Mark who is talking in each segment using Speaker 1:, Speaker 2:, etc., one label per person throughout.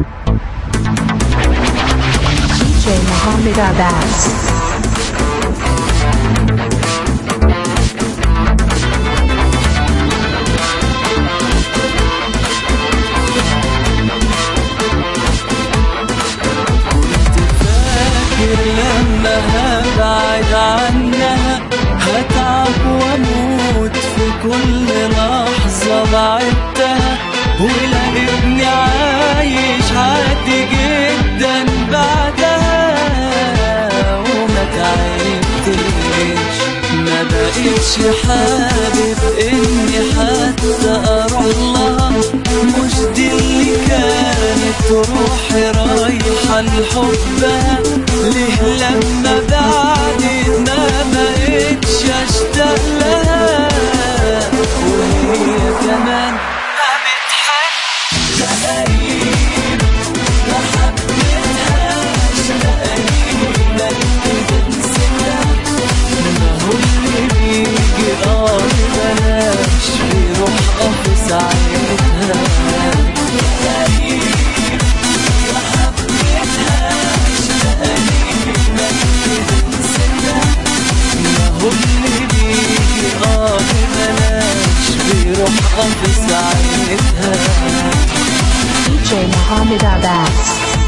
Speaker 1: DJ Mohammed Abbas.
Speaker 2: فاكر لما هبعد عنها هتعب واموت في كل لحظة بعدتها ولقيتني عايش عادي جدا بعدها وما تعبتش ما بقتش حابب اني حتى اروح لها مش دي اللي كانت روحي رايحة لحبها ليه لما بعدت ما بقتش اشتاق لها وهي كمان ما بتحب تقريب ما حبيتهاش تقريبا كده نسيتها ما هو اللي بيجي اه ببلاش بيروح اه في ساعتها تقريب ما حبيتهاش تقريبا كده نسيتها ما هو اللي بيجي اه ببلاش بيروح اه في ساعتها
Speaker 1: DJ Mohammed Abbas.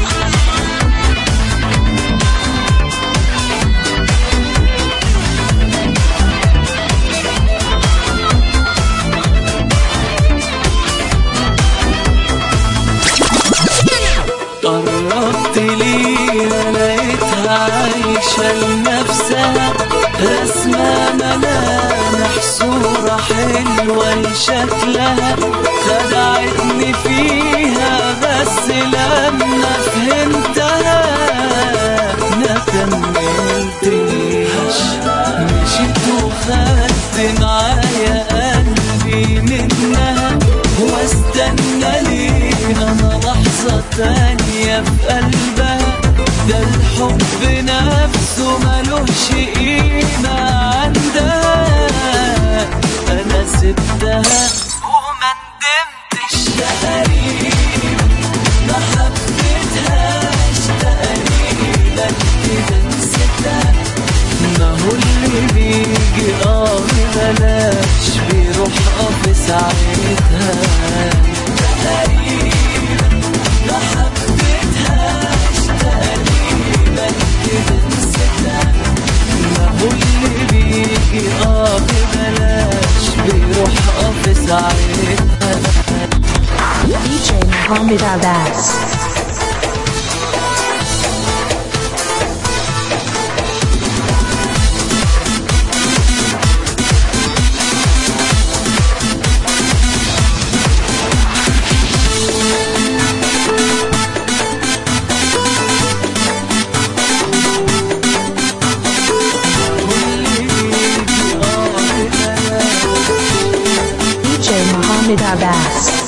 Speaker 2: قربت ليها لقيتها عايشة لنفسها رسمة ملامح صورة حلوة لشكلها خدعتني فيها بس لما فهمتها ما كملتش مشيت وخدت معايا قلبي منها واستنى ليها انا لحظة تانية في قلبها ده الحب نفسه ملوش قيمة عندها انا سبتها وما ندمتش تقريب ما حبيتهاش تقريبا كده نسيتها ما هو اللي بيجي اه ببلاش بيروح اه في ساعتها تقريبا ما حبيتهاش تقريبا كده نسيتها ما هو اللي بيجي اه ببلاش بيروح اه في ساعتها
Speaker 1: DJ Mohammed Abbas.
Speaker 2: واللي بيجي اه ببلاش
Speaker 1: DJ Mohammed Abbas.